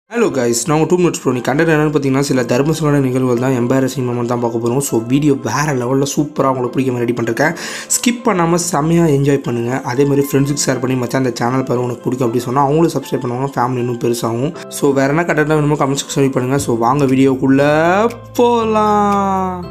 Hello guys நான் two minutes bro நீ கண்டது என்னென்னு பார்த்தீங்கன்னா சில தர்மசமான நிகழ்வுகள் தான் எம்பாரசிங் மூமெண்ட் தான் பார்க்க போகிறோம் ஸோ வீடியோ வேறு லெவலில் சூப்பராக உங்களுக்கு பிடிக்க ரெடி பண்ணிருக்கேன் ஸ்கிப் பண்ணாமல் செம்மையாக என்ஜாய் பண்ணுங்கள் அதே மாதிரி ஃப்ரெண்ட்ஸுக்கு ஷேர் பண்ணி மச்சான் அந்த சேனல் பாரு உனக்கு பிடிக்கும் அப்படி சொன்னால் அவங்களும் சப்ஸ்கிரைப் பண்ணுவாங்க ஃபேமிலி இன்னும் பெருசாகும் ஸோ வேறு என்ன கண்டென்ட் வேணுமோ கமெண்ட் செக்ஷன் பண்ணுங்கள் ஸோ வாங்க வீடியோக்குள்ளே போகலாம்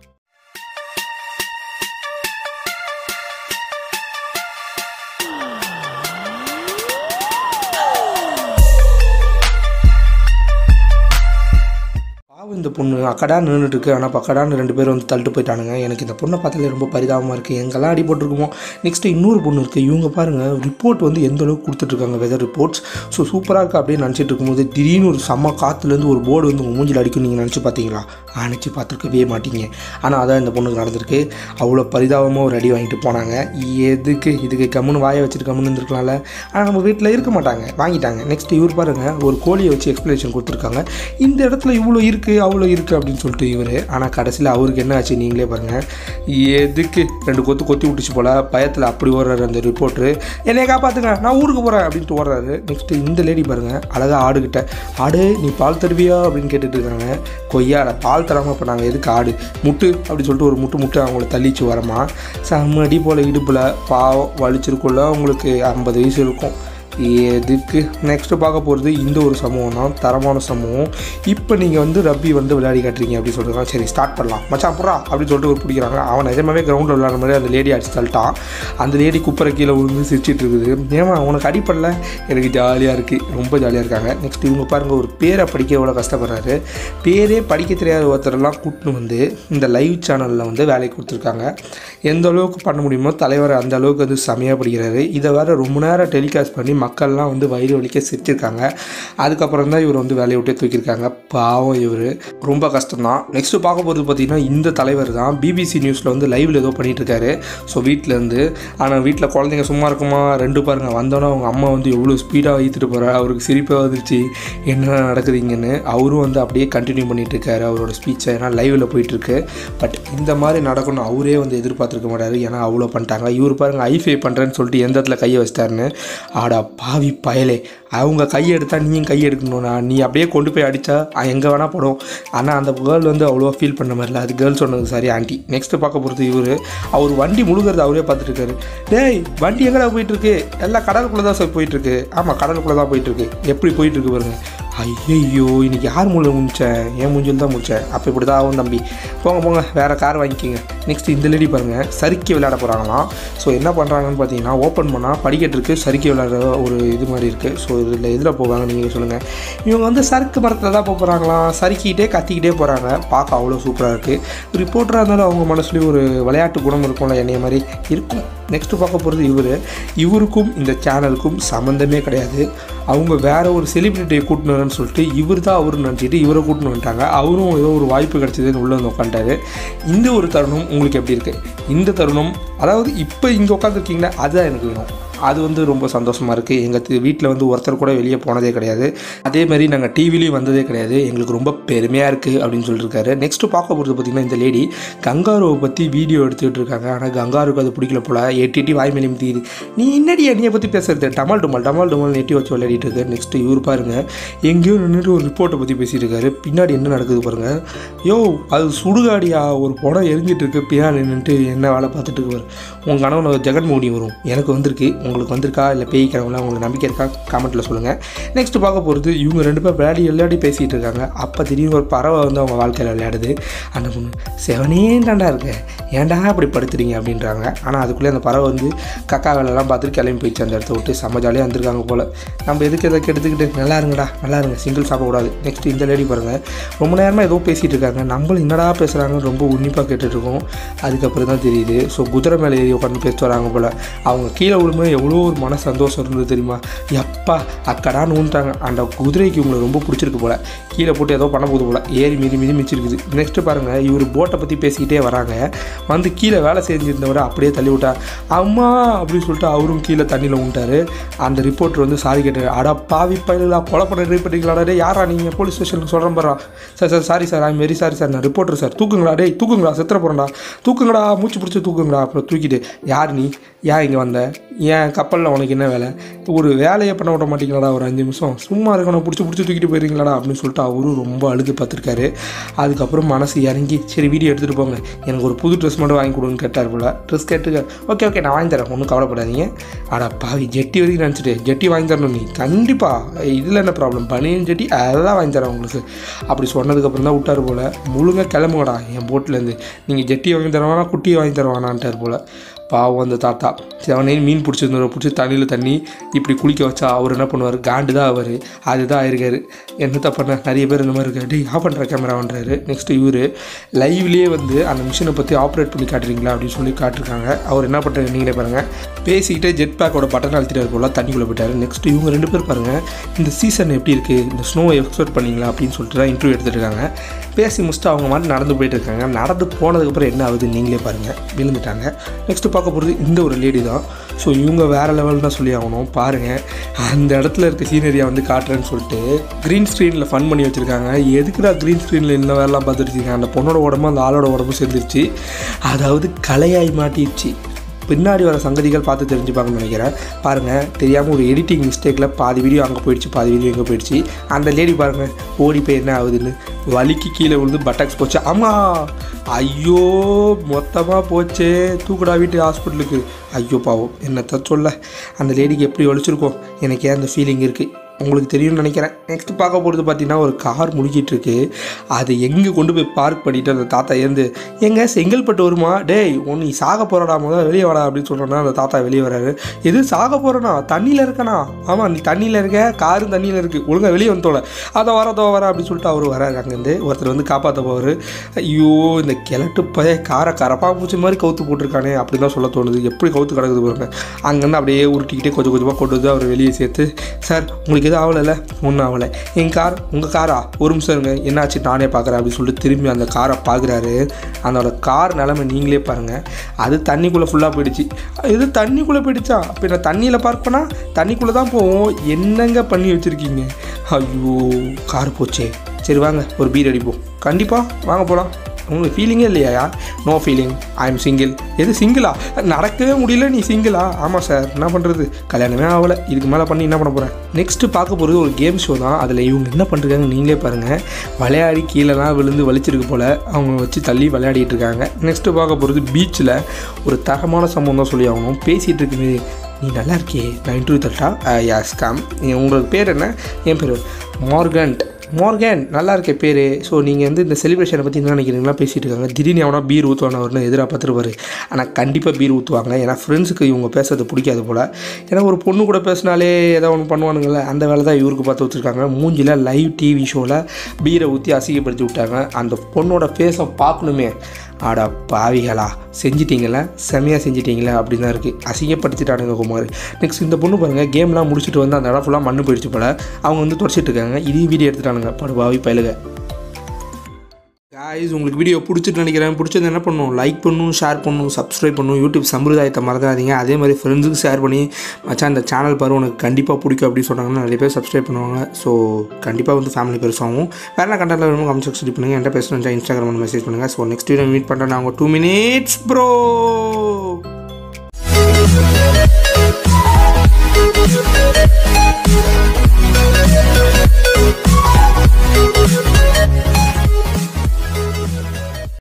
பாவம் இந்த பொண்ணு அக்கடா நின்றுட்டு இருக்கு ஆனால் பக்கடான்னு ரெண்டு பேரும் வந்து தள்ளிட்டு போயிட்டானுங்க எனக்கு இந்த பொண்ணை பார்த்தாலே ரொம்ப பரிதாபமாக இருக்குது எங்கெல்லாம் அடி போட்டிருக்குமோ நெக்ஸ்ட்டு இன்னொரு பொண்ணு இருக்குது இவங்க பாருங்கள் ரிப்போர்ட் வந்து எந்த அளவுக்கு கொடுத்துட்ருக்காங்க வெதர் ரிப்போர்ட்ஸ் ஸோ சூப்பராக இருக்குது அப்படின்னு நினச்சிட்டு இருக்கும்போது திடீர்னு ஒரு செம்ம காற்றுலேருந்து ஒரு போர்டு வந்து உங்கள் மூஞ்சில் அடிக்கும் நீங்கள் நினச்சி பார்த்தீங்களா நினச்சி பார்த்துருக்கவே மாட்டீங்க ஆனால் அதான் இந்த பொண்ணுக்கு நடந்திருக்கு அவ்வளோ பரிதாபமாக ஒரு அடி வாங்கிட்டு போனாங்க எதுக்கு இதுக்கு கம்முன்னு வாயை வச்சுட்டு கம்முன்னு இருந்திருக்கலாம்ல ஆனால் நம்ம வீட்டில் இருக்க மாட்டாங்க வாங்கிட்டாங்க நெக்ஸ்ட் இவர் பாருங்கள் ஒரு கோழியை வச்சு எக்ஸ்ப்ளனேஷன் கொடுத்துருக்காங்க இந்த இடத்துல இவ்வளோ இருக்குது அவ்வளோ இருக்குது அப்படின்னு சொல்லிட்டு இவர் ஆனால் கடைசியில் அவருக்கு என்ன ஆச்சு நீங்களே பாருங்கள் எதுக்கு ரெண்டு கொத்து கொத்தி விட்டுச்சு போல் பயத்தில் அப்படி ஓடுறாரு அந்த ரிப்போர்ட்ரு என்னைய காப்பாற்றுங்க நான் ஊருக்கு போகிறேன் அப்படின்ட்டு ஓடுறாரு நெக்ஸ்ட்டு இந்த லேடி பாருங்கள் அழகாக ஆடுகிட்ட ஆடு நீ பால் தருவியா அப்படின்னு கேட்டுட்டு இருக்காங்க கொய்யால பால் தராமல் இப்போ நாங்கள் எதுக்கு ஆடு முட்டு அப்படின்னு சொல்லிட்டு ஒரு முட்டு முட்டு அவங்கள தள்ளிச்சு வரமா செம்மடி போல் இடுப்பில் பாவம் வலிச்சிருக்குள்ள உங்களுக்கு ஐம்பது வயசு இருக்கும் எதுக்கு நெக்ஸ்ட்டு பார்க்க போகிறது இந்த ஒரு சமூகம் தான் தரமான சமூகம் இப்போ நீங்கள் வந்து ரப்பி வந்து விளையாடி காட்டுறீங்க அப்படின்னு சொல்கிறாங்க சரி ஸ்டார்ட் பண்ணலாம் மச்சான் புறா அப்படின்னு சொல்லிட்டு ஒரு பிடிக்கிறாங்க அவன் நிஜமாவே கிரவுண்டில் விளையாடுற மாதிரி அந்த லேடி அடிச்சு தள்ளிட்டான் அந்த லேடி குப்பரை கீழே விழுந்து சிரிச்சிட்டு இருக்குது ஏமா உனக்கு அடிப்படல எனக்கு ஜாலியாக இருக்குது ரொம்ப ஜாலியாக இருக்காங்க நெக்ஸ்ட் இவங்க பாருங்கள் ஒரு பேரை படிக்க எவ்வளோ கஷ்டப்படுறாரு பேரே படிக்க தெரியாத ஒருத்தரெல்லாம் கூட்டின்னு வந்து இந்த லைவ் சேனலில் வந்து வேலைக்கு கொடுத்துருக்காங்க எந்த அளவுக்கு பண்ண முடியுமோ தலைவர் அந்த அளவுக்கு வந்து செமையாக படிக்கிறாரு இதை வேறு ரொம்ப நேரம் டெலிகாஸ்ட் பண்ணி மக்கள்லாம் வந்து வயிறு வலிக்க சிரிச்சிருக்காங்க அதுக்கப்புறம் தான் இவர் வந்து வேலையை விட்டே தூக்கியிருக்காங்க பாவம் இவர் ரொம்ப கஷ்டம்தான் நெக்ஸ்ட்டு பார்க்க போகிறது பார்த்தீங்கன்னா இந்த தலைவர் தான் பிபிசி நியூஸில் வந்து லைவில் ஏதோ பண்ணிட்டு இருக்காரு ஸோ வீட்டிலேருந்து ஆனால் வீட்டில் குழந்தைங்க சும்மா இருக்குமா ரெண்டு பாருங்க வந்தோன்னே அவங்க அம்மா வந்து எவ்வளோ ஸ்பீடாக ஈத்துட்டு போகிறா அவருக்கு சிரிப்பாக வந்துருச்சு என்ன நடக்குதுங்கன்னு அவரும் வந்து அப்படியே கண்டினியூ பண்ணிட்டு இருக்காரு அவரோட ஸ்பீச்சை ஏன்னா லைவில் போயிட்டுருக்கு பட் இந்த மாதிரி நடக்கணும் அவரே வந்து எதிர்பார்த்துருக்க மாட்டாரு ஏன்னா அவ்வளோ பண்ணிட்டாங்க இவர் பாருங்க ஐஃபை பண்ணுறேன்னு சொல்லிட்டு எந்த இடத்துல கையை வச்சிட்டாருன்னு ஆடா பாவி பயலே அவங்க கையை எடுத்தால் நீயும் கை எடுக்கணும்னா நீ அப்படியே கொண்டு போய் அடித்தா எங்கே வேணால் படும் ஆனால் அந்த கேர்ள் வந்து அவ்வளோ ஃபீல் பண்ண மாதிரில அது கேர்ள் சொன்னது சரி ஆண்டி நெக்ஸ்ட்டு பார்க்க போகிறது இவர் அவர் வண்டி முழுகிறது அவரே பார்த்துட்டு இருக்காரு டேய் வண்டி எங்கடா போயிட்டுருக்கு எல்லாம் கடலுக்குள்ளே தான் சார் போயிட்டுருக்கு ஆமாம் கடலுக்குள்ளே தான் போயிட்டுருக்கு எப்படி போயிட்டுருக்கு பாருங்க ஐயோ இன்னைக்கு யார் மூலம் முடிச்சேன் என் மூஞ்சில் தான் முடித்தேன் அப்போ இப்படி தான் ஆகும் தம்பி போங்க போங்க வேறு கார் வாங்கிக்கிங்க நெக்ஸ்ட் இந்த லேடி பாருங்கள் சறுக்கி விளையாட போகிறாங்களாம் ஸோ என்ன பண்ணுறாங்கன்னு பார்த்தீங்கன்னா ஓப்பன் பண்ணால் படிக்கட்டு இருக்குது சறுக்கி விளையாடுற ஒரு இது மாதிரி இருக்குது ஸோ இதில் எதில் போவாங்க நீங்கள் சொல்லுங்கள் இவங்க வந்து சறுக்கு மரத்தில் தான் போக போகிறாங்களாம் சறுக்கிக்கிட்டே கத்திக்கிட்டே போகிறாங்க பார்க்க அவ்வளோ சூப்பராக இருக்குது ரிப்போர்ட்டராக இருந்தாலும் அவங்க மனசுலேயும் ஒரு விளையாட்டு குணம் இருக்கும்ல என்னைய மாதிரி இருக்கும் நெக்ஸ்ட்டு பார்க்க போகிறது இவர் இவருக்கும் இந்த சேனலுக்கும் சம்மந்தமே கிடையாது அவங்க வேற ஒரு செலிபிரிட்டியை கூட்டினு வரேன்னு சொல்லிட்டு இவர் தான் அவருன்னு நினச்சிட்டு இவரை கூட்டின்னு வந்துட்டாங்க அவரும் ஏதோ ஒரு வாய்ப்பு கிடச்சிதுன்னு உள்ளே வந்து உட்காந்துட்டாரு இந்த ஒரு தருணம் உங்களுக்கு எப்படி இருக்குது இந்த தருணம் அதாவது இப்போ இங்கே உட்காந்துருக்கீங்களா அதுதான் எனக்கு வேணும் அது வந்து ரொம்ப சந்தோஷமாக இருக்குது எங்கள் வீட்டில் வந்து ஒருத்தர் கூட வெளியே போனதே கிடையாது அதே மாதிரி நாங்கள் டிவிலையும் வந்ததே கிடையாது எங்களுக்கு ரொம்ப பெருமையாக இருக்குது அப்படின்னு சொல்லியிருக்காரு நெக்ஸ்ட்டு பார்க்க போகிறது பார்த்திங்கன்னா இந்த லேடி கங்காருவை பற்றி வீடியோ எடுத்துக்கிட்டு இருக்காங்க ஆனால் கங்காருக்கு அது பிடிக்கல போல் எட்டி வாய் மேலே தீது நீ என்னடி என்னையை பற்றி பேசுறது டமால் டுமால் டமால் டுமால் நெட்டி வச்சு விளையாடிட்டு இருக்கு நெக்ஸ்ட்டு இவர் பாருங்கள் எங்கேயோ நின்றுட்டு ஒரு ரிப்போர்ட்டை பற்றி பேசிட்டு இருக்காரு பின்னாடி என்ன நடக்குது பாருங்கள் யோ அது சுடுகாடியா ஒரு படம் எரிஞ்சிட்டு இருக்கு பின்னாடி நின்றுட்டு என்ன வேலை பார்த்துட்டு இருக்காரு உங்கள் கனவு ஜெகன் மோடி வரும் எனக்கு வந்திருக்கு உங்களுக்கு வந்திருக்கா இல்லை பேய் கிழங்குலாம் உங்களுக்கு நம்பிக்கை இருக்கா கமெண்ட்டில் சொல்லுங்கள் நெக்ஸ்ட் பார்க்க போகிறது இவங்க ரெண்டு பேர் விளையாடி விளையாடி பேசிகிட்டு இருக்காங்க அப்போ திடீர்னு ஒரு பறவை வந்து அவங்க வாழ்க்கையில் விளையாடுது அந்த பொண்ணு செவனே தாண்டா இருக்க ஏன்டா அப்படி படுத்துறீங்க அப்படின்றாங்க ஆனால் அதுக்குள்ளே அந்த பறவை வந்து கக்கா வேலைலாம் பார்த்துட்டு கிளம்பி போயிடுச்சு அந்த இடத்த விட்டு செம்ம ஜாலியாக வந்திருக்காங்க போல் நம்ம எதுக்கு எதை எடுத்துக்கிட்டு நல்லா இருங்கடா நல்லா இருங்க சிங்கிள் சாப்பிடக்கூடாது நெக்ஸ்ட் இந்த லேடி பாருங்கள் ரொம்ப நேரமாக ஏதோ பேசிகிட்டு இருக்காங்க நம்மளும் என்னடா பேசுகிறாங்கன்னு ரொம்ப உன்னிப்பாக கேட்டுட்ருக்கோம் அதுக்கப்புறம் தான் தெரியுது ஸோ குதிரை மேலே ஏறி உட்காந்து பேசிட்டு வராங்க போல் அவங்க கீழே விழும்போது எவ்வளோ ஒரு மன சந்தோஷம் இருந்தது தெரியுமா எப்பா அக்கடான்னு ஊன்ட்டாங்க அந்த குதிரைக்கு இவங்களை ரொம்ப பிடிச்சிருக்கு போல் கீழே போட்டு ஏதோ பண்ண போகுது போல் ஏறி மீதி மீதி மிச்சிருக்குது நெக்ஸ்ட்டு பாருங்கள் இவர் போட்டை பற்றி பேசிக்கிட்டே வராங்க வந்து கீழே வேலை செஞ்சிருந்தவரை அப்படியே தள்ளி விட்டார் அம்மா அப்படின்னு சொல்லிட்டு அவரும் கீழே தண்ணியில் விட்டாரு அந்த ரிப்போர்ட்டர் வந்து சாரி கேட்டார் அடா பாவி பயிலா கொலை பண்ண ட்ரை பண்ணிக்கலாடா டே யாரா நீங்கள் போலீஸ் ஸ்டேஷனுக்கு சொல்கிறேன் பாரா sir sir sorry sir I'm very sorry sir நான் ரிப்போர்ட்டர் சார் தூக்குங்களா டேய் தூக்குங்களா செத்துற போகிறேன்டா தூக்குங்கடா மூச்சு பிடிச்சி தூக்குங்கடா அப்புறம் தூக்கிட்டு யார் நீ ஏன் இங்கே வந்த ஏன் கப்பலில் உனக்கு என்ன வேலை ஒரு வேலையை பண்ண விட மாட்டீங்களாடா ஒரு அஞ்சு நிமிஷம் சும்மா இருக்கணும் பிடிச்சி பிடிச்சி தூக்கிட்டு போயிருங்களா அப்படின்னு சொல்லிட்டு அவரும் ரொம்ப அழுது பார்த்துருக்காரு அதுக்கப்புறம் மனசு இறங்கி சரி வீடியோ எடுத்துகிட்டு போங்க எனக்கு ஒரு புது ட்ரெஸ் மட்டும் வாங்கி கொடுன்னு கேட்டார் போல் ட்ரெஸ் கேட்டுக்க ஓகே ஓகே நான் வாங்கி தரேன் ஒன்றும் கவலைப்படாதீங்க அடா பாவி ஜெட்டி வரைக்கும் நினச்சிட்டு ஜெட்டி வாங்கி தரணும் நீ கண்டிப்பாக இதில் என்ன ப்ராப்ளம் பனியன் ஜெட்டி அதெல்லாம் வாங்கி தரேன் உங்களுக்கு அப்படி சொன்னதுக்கப்புறம் தான் விட்டார் போல் முழுங்க கிளம்புங்கடா என் போட்லேருந்து நீங்கள் ஜெட்டி வாங்கி தரவானா குட்டியை வாங்கி தருவானான்ட்டார் போல் பாவம் அந்த தாத்தா செவனையும் மீன் பிடிச்சிருந்தவரை பிடிச்சி தண்ணியில் தண்ணி இப்படி குளிக்க வச்சா அவர் என்ன பண்ணுவார் காண்டு தான் அவர் அதுதான் ஆயிருக்காரு என்னத்த பண்ண நிறைய பேர் இந்த மாதிரி இருக்காரு டேய் ஆஃப் பண்ணுற கேமரான்றாரு நெக்ஸ்ட் இவர் லைவ்லேயே வந்து அந்த மிஷினை பற்றி ஆப்ரேட் பண்ணி காட்டுறீங்களா அப்படின்னு சொல்லி காட்டிருக்காங்க அவர் என்ன பண்ணுறாரு நீங்களே பாருங்கள் பேசிக்கிட்டே ஜெட் பேக்கோட பட்டன் அழுத்திட்டாரு போல் தண்ணிக்குள்ளே போயிட்டாரு நெக்ஸ்ட் இவங்க ரெண்டு பேர் பாருங்கள் இந்த சீசன் எப்படி இருக்குது இந்த ஸ்னோவை எக்ஸ்பெக்ட் பண்ணீங்களா அப்படின்னு சொல்லிட்டு தான் இன்டர்வியூ எடுத்துட்டு இருக்காங்க பேசி முடிச்சுட்டு அவங்க மாதிரி நடந்து போயிட்டு இருக்காங்க நடந்து போனதுக்கப்புறம் என்ன ஆகுது நீங்களே பாருங்கள் விழுந்துட்டாங்க நெக்ஸ்ட்டு பார்க்க போகிறது இந்த ஒரு லேடி தான் ஸோ இவங்க வேறு லெவல் தான் சொல்லி ஆகணும் பாருங்கள் அந்த இடத்துல இருக்க சீனரியா வந்து காட்டுறேன்னு சொல்லிட்டு க்ரீன் ஸ்க்ரீனில் ஃபன் பண்ணி வச்சுருக்காங்க எதுக்குடா க்ரீன் ஸ்க்ரீனில் இந்த வேலைலாம் பார்த்துருச்சிங்க அந்த பொண்ணோட உடம்பு அந்த ஆளோட உடம்பு சேர்ந்துருச்சு அதாவது கலையாய் மாட்டிடுச்சு பின்னாடி வர சங்கதிகள் பார்த்து தெரிஞ்சுப்பாங்கன்னு நினைக்கிறேன் பாருங்கள் தெரியாமல் ஒரு எடிட்டிங் மிஸ்டேக்கில் பாதி வீடியோ அங்கே போயிடுச்சு பாதி வீடியோ இங்கே போயிடுச்சு அந்த லேடி பாருங்கள் ஓடி போய் என்ன ஆகுதுன்னு வலிக்கு கீழே விழுந்து பட்டாக்ஸ் போச்சு ஆமாம் ஐயோ மொத்தமாக போச்சே தூக்குடா வீட்டு ஹாஸ்பிட்டலுக்கு ஐயோ பாவம் என்னத்த சொல்ல அந்த லேடிக்கு எப்படி வலிச்சிருக்கோம் எனக்கு ஏன் அந்த ஃபீலிங் இருக்குது உங்களுக்கு தெரியும்னு நினைக்கிறேன் நெக்ஸ்ட் பார்க்க போகிறது பார்த்தீங்கன்னா ஒரு கார் முழுகிட்டு இருக்கு அது எங்கே கொண்டு போய் பார்க் பண்ணிட்டு அந்த தாத்தா ஏந்து எங்க செங்கல்பட்டு வருமா டேய் உன் நீ சாக போறடா முதல்ல வெளியே வாடா அப்படின்னு சொல்கிறோன்னா அந்த தாத்தா வெளியே வராரு எது சாக போகிறனா தண்ணியில் இருக்கனா ஆமாம் நீ தண்ணியில் இருக்க காரும் தண்ணியில் இருக்குது ஒழுங்கா வெளியே வந்துட்டோல அதை வர அதோ வர அப்படின்னு சொல்லிட்டு அவர் வராரு அங்கேருந்து ஒருத்தர் வந்து காப்பாற்ற போவார் ஐயோ இந்த கிழட்டு பய காரை கரப்பா பூச்சி மாதிரி கவுத்து போட்டிருக்கானே அப்படி தான் சொல்ல தோணுது எப்படி கவுத்து கிடக்குது பாருங்க அங்கேருந்து அப்படியே உருட்டிக்கிட்டே கொஞ்சம் கொஞ்சமாக கொண்டு வந்து அவர் வெளியே சேர்த்து சார் உங்களுக்கு எதுவும் ஆகலைல்ல ஒன்றும் ஆகலை என் கார் உங்கள் காரா ஒரு நிமிஷம் இருங்க என்னாச்சு நானே பார்க்குறேன் அப்படின்னு சொல்லிட்டு திரும்பி அந்த காரை பார்க்குறாரு அதோட கார் நிலமை நீங்களே பாருங்கள் அது தண்ணிக்குள்ளே ஃபுல்லாக போயிடுச்சு இது தண்ணிக்குள்ளே போயிடுச்சா அப்போ நான் தண்ணியில் பார்க் பண்ணால் தண்ணிக்குள்ளே தான் போவோம் என்னங்க பண்ணி வச்சுருக்கீங்க ஐயோ கார் போச்சே சரி வாங்க ஒரு பீர் அடிப்போம் கண்டிப்பாக வாங்க போகலாம் உங்களுக்கு ஃபீலிங்கே இல்லையா no feeling I am single எது சிங்கிளா நடக்கவே முடியல நீ சிங்கிளா ஆமாம் சார் என்ன பண்ணுறது கல்யாணமே ஆகலை இதுக்கு மேலே பண்ணி என்ன பண்ண போகிறேன் நெக்ஸ்ட்டு பார்க்க போகிறது ஒரு கேம் ஷோ தான் அதில் இவங்க என்ன பண்ணுறாங்க நீங்களே பாருங்கள் விளையாடி கீழெல்லாம் விழுந்து வலிச்சிருக்கு போல் அவங்க வச்சு தள்ளி விளையாடிட்டு இருக்காங்க நெக்ஸ்ட்டு பார்க்க போகிறது பீச்சில் ஒரு தரமான சம்பவம் தான் சொல்லி ஆகணும் பேசிகிட்டு இருக்குது நீ நல்லா இருக்கியே நான் இன்டர்வியூ தரட்டா யாஸ் கம் உங்களுக்கு பேர் என்ன என் பேர் மார்கன்ட் மார்கன் நல்லா இருக்க பேர் ஸோ நீங்கள் வந்து இந்த செலிப்ரேஷனை பற்றி என்ன நினைக்கிறீங்களா பேசிகிட்டு இருக்காங்க திடீர்னு எவனா பீர் ஊற்றுவான வரணும் எதிராக பார்த்துருப்பாரு ஆனால் கண்டிப்பாக பீர் ஊற்றுவாங்க ஏன்னா ஃப்ரெண்ட்ஸுக்கு இவங்க பேசுறது பிடிக்காது போல் ஏன்னா ஒரு பொண்ணு கூட பேசினாலே ஏதோ ஒன்று பண்ணுவானுங்களே அந்த வேலை தான் இவருக்கு பார்த்து வச்சுருக்காங்க மூஞ்சில் லைவ் டிவி ஷோவில் பீரை ஊற்றி அசிங்கப்படுத்தி விட்டாங்க அந்த பொண்ணோட ஃபேஸை பார்க்கணுமே ஆடா பாவிகளா செஞ்சிட்டீங்களா செமையாக செஞ்சிட்டீங்களா அப்படின்னு தான் இருக்குது அசிங்கப்படுத்திட்டானுங்க குமார் நெக்ஸ்ட் இந்த பொண்ணு பாருங்கள் கேம்லாம் முடிச்சுட்டு வந்து அந்த இடம் ஃபுல்லாக மண்ணு போயிடுச்சு போல் அவங்க வந்து தொடச்சிட்டு இருக்காங்க இதையும் வீடியோ எடுத்துட்டானுங்க படுபாவி பயிலுக காய்ஸ் உங்களுக்கு வீடியோ பிடிச்சிட்டு நினைக்கிறேன் பிடிச்சது என்ன பண்ணணும் லைக் பண்ணணும் ஷேர் பண்ணணும் சப்ஸ்கிரைப் பண்ணணும் யூடியூப் சம்பிரதாயத்தை மறந்துடாதீங்க அதே மாதிரி ஃப்ரெண்ட்ஸுக்கு ஷேர் பண்ணி மச்சான் இந்த சேனல் பாரு உனக்கு கண்டிப்பாக பிடிக்கும் அப்படின்னு சொன்னாங்கன்னா நிறைய பேர் சப்ஸ்கிரைப் பண்ணுவாங்க ஸோ கண்டிப்பாக வந்து ஃபேமிலி பெருசாகும் வேறு என்ன கண்டென்ட் வேணும் கமெண்ட் செக்ஷன் பண்ணுங்கள் என்கிட்ட பேசணும் இன்ஸ்டாகிராம் மெசேஜ் பண்ணுங்கள் ஸோ நெக்ஸ்ட் வீடியோ மீட் பண்ணுறேன் நாங்கள் two minutes bro Thank you.